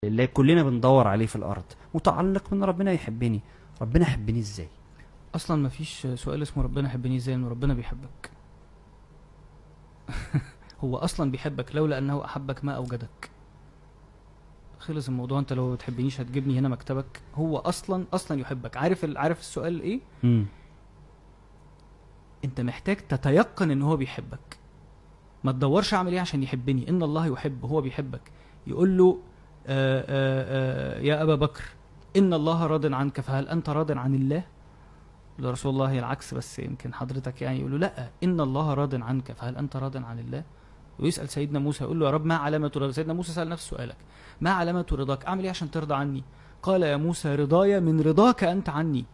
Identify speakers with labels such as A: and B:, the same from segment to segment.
A: اللي كلنا بندور عليه في الارض متعلق بان ربنا يحبني ربنا يحبني ازاي
B: اصلا ما فيش سؤال اسمه ربنا يحبني ازاي انه ربنا بيحبك هو اصلا بيحبك لولا انه احبك ما اوجدك خلص الموضوع انت لو ما بتحبنيش هتجيبني هنا مكتبك هو اصلا اصلا يحبك عارف ال- عارف السؤال ايه
A: مم.
B: انت محتاج تتيقن ان هو بيحبك ما تدورش اعمل ايه عشان يحبني ان الله يحب هو بيحبك يقول له آآ آآ يا ابا بكر ان الله راض عنك فهل انت راض عن الله يقول له رسول الله هي العكس بس يمكن حضرتك يعني يقول له لا ان الله راض عنك فهل انت راض عن الله ويسال سيدنا موسى يقول له يا رب ما علامه رضاك سيدنا موسى سال نفس سؤالك ما علامه رضاك اعمل ايه عشان ترضى عني قال يا موسى رضايا من رضاك انت عني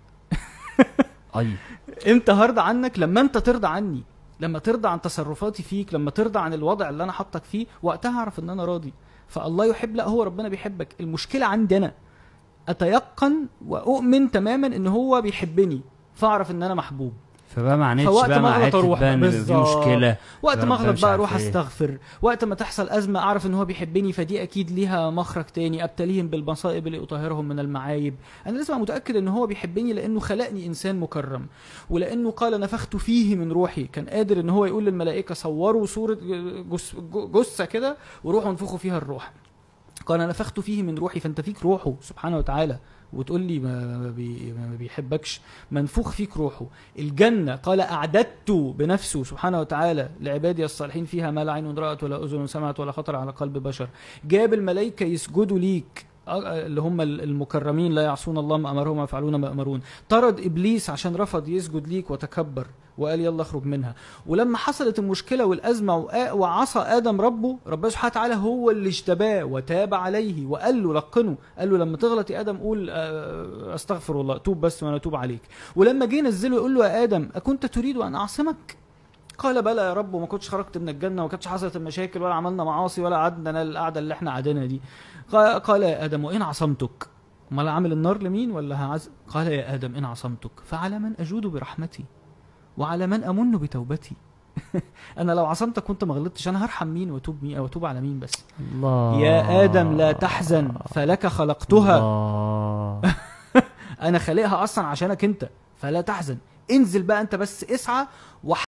A: اي
B: امتى هرضى عنك لما انت ترضى عني لما ترضى عن تصرفاتي فيك لما ترضى عن الوضع اللي انا حاطك فيه وقتها اعرف ان انا راضي فالله يحب لا هو ربنا بيحبك المشكله عندي انا اتيقن واؤمن تماما ان هو بيحبني فاعرف ان انا محبوب
A: فبقى ما عانيتش
B: فوقت
A: بقى
B: ما
A: مع
B: اغلط
A: حته
B: اروح
A: بقى ان في
B: بالظبط.
A: مشكله
B: وقت
A: ربنا
B: ما اغلط
A: مش
B: بقى
A: عارف
B: اروح
A: إيه.
B: استغفر وقت ما تحصل ازمه اعرف ان هو بيحبني فدي اكيد ليها مخرج تاني ابتليهم بالمصائب اللي اطهرهم من المعايب انا لازم أبقى متاكد ان هو بيحبني لانه خلقني انسان مكرم ولانه قال نفخت فيه من روحي كان قادر ان هو يقول للملائكه صوروا صوره جس جثه كده وروحوا انفخوا فيها الروح قال نفخت فيه من روحي فانت فيك روحه سبحانه وتعالى وتقول لي ما ما بي ما بيحبكش منفوخ فيك روحه الجنة قال أعددت بنفسه سبحانه وتعالى لعبادي الصالحين فيها ما لا عين رأت ولا أذن سمعت ولا خطر على قلب بشر جاب الملائكة يسجدوا ليك آه، اللي هم المكرمين لا يعصون الله ما أمرهم ويفعلون ما أمرون طرد إبليس عشان رفض يسجد ليك وتكبر وقال يلا اخرج منها ولما حصلت المشكلة والأزمة وآ- وعصى آدم ربه ربنا سبحانه وتعالى هو اللي اجتباه وتاب عليه وقال له لقنه قال له لما تغلط يا آدم قول آه، أستغفر الله توب بس وأنا أتوب عليك ولما جه نزله يقول له يا آدم أكنت تريد أن أعصمك قال بلى يا رب وما كنتش خرجت من الجنة وما كانتش حصلت المشاكل ولا عملنا معاصي ولا قعدنا القعدة اللي احنا قعدنا دي قال قال يا آدم وإن عصمتك امال عامل النار لمين ولا هعز قال يا آدم إن عصمتك فعلى من أجود برحمتي وعلى من أمن بتوبتي أنا لو عصمتك وأنت ما غلطتش أنا هرحم مين وأتوب مين أو أتوب على مين بس
A: الله
B: يا آدم لا تحزن فلك خلقتها
A: الله.
B: أنا خالقها أصلا عشانك أنت فلا تحزن انزل بقى أنت بس اسعى